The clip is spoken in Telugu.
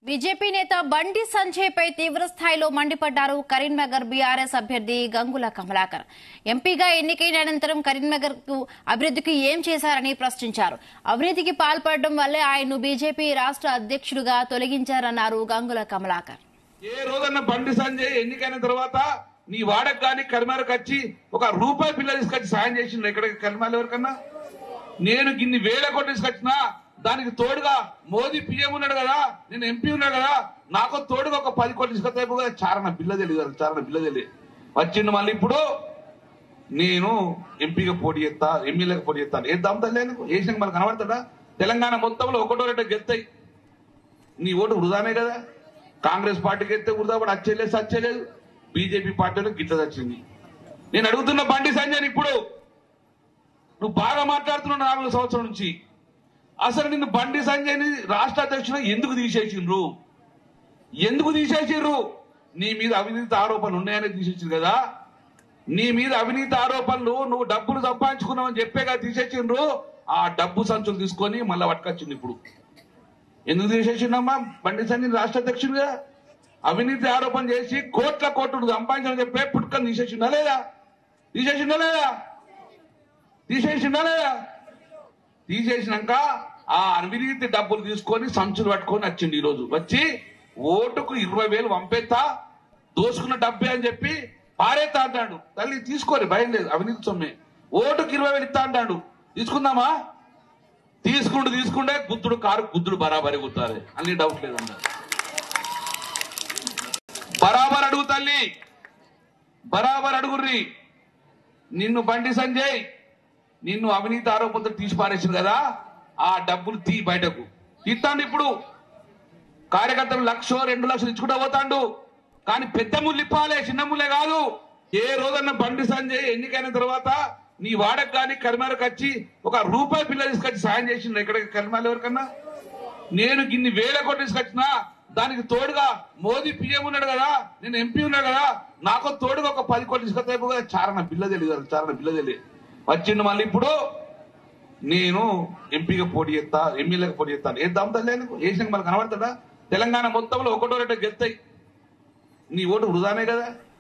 బీజేపీ నేత బండి సంజయ్ పై తీవ్ర స్థాయిలో మండిపడ్డారు కరీంనగర్ బీఆర్ఎస్ అభ్యర్థి గంగుల కమలాకర్ ఎంపీగా ఎన్నికైన అనంతరం కరీంనగర్ కు అభివృద్ధికి ఏం చేశారని ప్రశ్నించారు అవినీతికి పాల్పడడం వల్లే ఆయన్ను బీజేపీ రాష్ట్ర అధ్యక్షుడిగా తొలగించారన్నారు గంగుల కమలాకర్ ఏ రోజన్న బండి సంజయ్ ఎన్నికైన తర్వాత నీ వాడకు కానీ కరిమారకు వచ్చి ఒక రూపాయి పిల్ల తీసుకొచ్చి సాయం చేసిండు ఎక్కడ కరిమాలు ఎవరికన్నా నేను ఇన్ని వేల కోట్లు తీసుకొచ్చినా దానికి తోడుగా మోదీ పీఎం ఉన్నాడు కదా నేను ఎంపీ ఉన్నాడు కదా నాకు తోడుగా ఒక పది కోట్లు తీసుకొస్తే కదా చారణ బిల్ల తెలియదు చారణ బిల్ల తెలియదు వచ్చిండు మళ్ళీ ఇప్పుడు నేను ఎంపీగా పోటీ చేస్తా ఎమ్మెల్యేగా పోటీ చేస్తాను ఏ దమ్ముతా నీకు వేసిన మనకు కనబడతాడా తెలంగాణ మొత్తంలో ఒకటో రెండో గెలుతాయి నీ ఓటు వృధానే కదా కాంగ్రెస్ పార్టీకి ఎత్తే వృధా కూడా వచ్చేలేదు సచ్చేలేదు బీజేపీ పార్టీలో గిట్ల వచ్చింది నేను అడుగుతున్న బండి సంజయ్ ఇప్పుడు నువ్వు బాగా మాట్లాడుతున్నావు నాలుగు సంవత్సరం నుంచి అసలు నిన్ను బండి సంజయ్ని రాష్ట్ర అధ్యక్షుడు ఎందుకు తీసేసిండ్రు ఎందుకు తీసేసిండ్రు నీ మీద అవినీతి ఆరోపణలు ఉన్నాయని తీసేసిండ్రు కదా నీ మీద అవినీతి ఆరోపణలు నువ్వు డబ్బులు సంపాదించుకున్నావని చెప్పే కదా తీసేసిండ్రు ఆ డబ్బు సంచులు తీసుకొని మళ్ళా పట్టుకొచ్చింది ఇప్పుడు ఎందుకు తీసేసిండమ్మా బండి సంజయ్ రాష్ట్ర అధ్యక్షుడిగా అవినీతి ఆరోపణ చేసి కోట్ల కోట్లు సంపాదించని చెప్పే పుట్టుకొని తీసేసిండా లేదా తీసేసిండా లేదా తీసేసిండా లేదా తీసేసినాక ఆ అవినీతి డబ్బులు తీసుకొని సంచులు పట్టుకొని వచ్చిండు ఈ రోజు వచ్చి ఓటుకు ఇరవై వేలు పంపేస్తా దోసుకున్న డబ్బే అని చెప్పి పారేస్తా అంటాడు తల్లి తీసుకోరు భయం లేదు అవినీతి సొమ్మే ఓటుకు ఇరవై వేలు ఇస్తా అంటాడు తీసుకుందామా తీసుకుంటూ తీసుకుంటే గుద్దుడు కారు గుద్దుడు బరాబరి గుద్దాలి అన్ని డౌట్ లేదు అన్నారు బరాబర్ అడుగు తల్లి బరాబర్ అడుగుర్రి నిన్ను బండి సంజయ్ నిన్ను అవినీతి ఆరోపణతో తీసి పారేసింది కదా ఆ డబ్బులు తీ బయటకు తీస్తాండు ఇప్పుడు కార్యకర్తలు లక్ష రెండు లక్షలు ఇచ్చుకుంటా పోతాండు కానీ పెద్ద ముళ్ళు ఇప్పాలే చిన్న ముళ్ళే కాదు ఏ రోజన్న బండి సంజయ్ ఎన్నికైన తర్వాత నీ వాడకు కానీ కరిమారకు వచ్చి ఒక రూపాయి పిల్ల తీసుకొచ్చి సాయం చేసిండు ఎక్కడ కరిమాలు ఎవరికన్నా నేను ఇన్ని వేల కోట్లు తీసుకొచ్చినా దానికి తోడుగా మోదీ పీఎం ఉన్నాడు కదా నేను ఎంపీ ఉన్నాడు కదా నాకు తోడుగా ఒక పది కోట్లు తీసుకొస్తే కదా చారణ బిల్ల తెలియదు చారణ బిల్ల తెలియదు వచ్చిండు మళ్ళీ ఇప్పుడు నేను ఎంపీగా పోటీ చేస్తా ఎమ్మెల్యేగా పోటీ చేస్తాను ఏ దమ్ముతా నీకు వేసిన మనకు కనబడతాడా తెలంగాణ మొత్తంలో ఒకటో రెండో గెలుతాయి నీ ఓటు వృధానే కదా